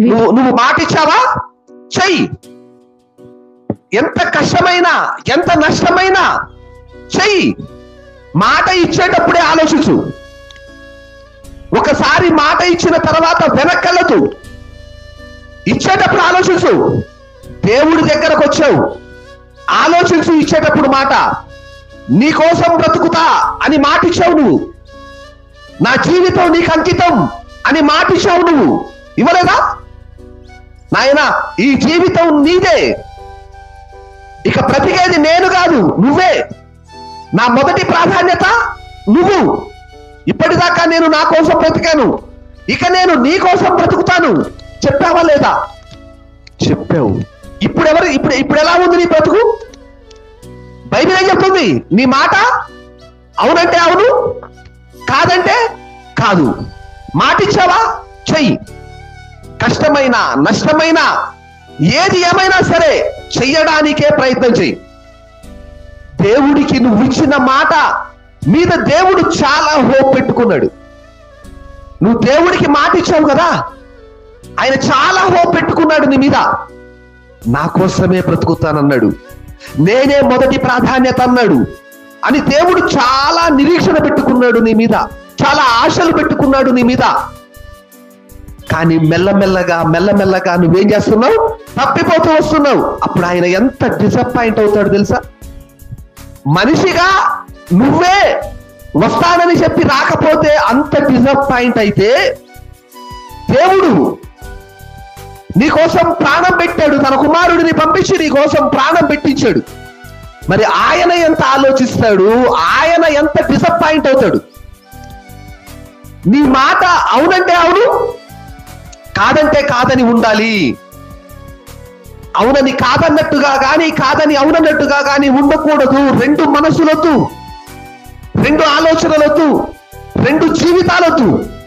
నువ్వు నువ్వు మాట ఇచ్చావా చెయ్యి ఎంత కష్టమైనా ఎంత నష్టమైనా చెయ్యి మాట ఇచ్చేటప్పుడే ఆలోచించు ఒకసారి మాట ఇచ్చిన తర్వాత వెనక్కెళ్ళదు ఇచ్చేటప్పుడు ఆలోచించు దేవుడి దగ్గరకు వచ్చావు ఆలోచించు ఇచ్చేటప్పుడు మాట నీ కోసం బ్రతుకుతా అని మాట ఇచ్చావు నువ్వు నా జీవితం నీకు అంకితం అని మాట ఇచ్చావు నువ్వు ఇవ్వలేదా నాయనా ఈ జీవితం నీదే ఇక బ్రతికేది నేను కాదు నువ్వే నా మొదటి ప్రాధాన్యత నువ్వు ఇప్పటిదాకా నేను నా కోసం బ్రతికాను ఇక నేను నీ కోసం బ్రతుకుతాను చెప్పావా లేదా చెప్పావు ఇప్పుడు ఎవరు ఇప్పుడు ఇప్పుడు ఎలా ఉంది నీ బ్రతుకు బైబిల్ ఏం చెప్తుంది నీ మాట అవునంటే అవును కాదంటే కాదు మాట ఇచ్చావా చెయ్యి కష్టమైన నష్టమైన ఏది ఏమైనా సరే చెయ్యడానికే ప్రయత్నం చెయ్యి దేవుడికి నువ్వు ఇచ్చిన మాట మీద దేవుడు చాలా హోప్ పెట్టుకున్నాడు నువ్వు దేవుడికి మాట ఇచ్చావు కదా ఆయన చాలా హోప్ పెట్టుకున్నాడు నీ మీద నా కోసమే బ్రతుకుతానన్నాడు నేనే మొదటి ప్రాధాన్యత అన్నాడు అని దేవుడు చాలా నిరీక్షణ పెట్టుకున్నాడు నీ మీద చాలా ఆశలు పెట్టుకున్నాడు నీ మీద కానీ మెల్లమెల్లగా మెల్లమెల్లగా నువ్వేం చేస్తున్నావు తప్పిపోతూ వస్తున్నావు అప్పుడు ఆయన ఎంత డిసప్పాయింట్ అవుతాడు తెలుసా మనిషిగా నువ్వే వస్తానని చెప్పి రాకపోతే అంత డిసప్పాయింట్ అయితే దేవుడు నీ కోసం ప్రాణం పెట్టాడు తన కుమారుడిని పంపించి నీ కోసం ప్రాణం పెట్టించాడు మరి ఆయన ఎంత ఆలోచిస్తాడు ఆయన ఎంత డిసప్పాయింట్ అవుతాడు నీ మాట అవునంటే అవును కాదంటే కాదని ఉండాలి అవునని కాదన్నట్టుగా గాని కాదని అవునన్నట్టుగా గాని ఉండకూడదు రెండు మనసులొద్దు రెండు ఆలోచనలొద్దు రెండు జీవితాలొద్దు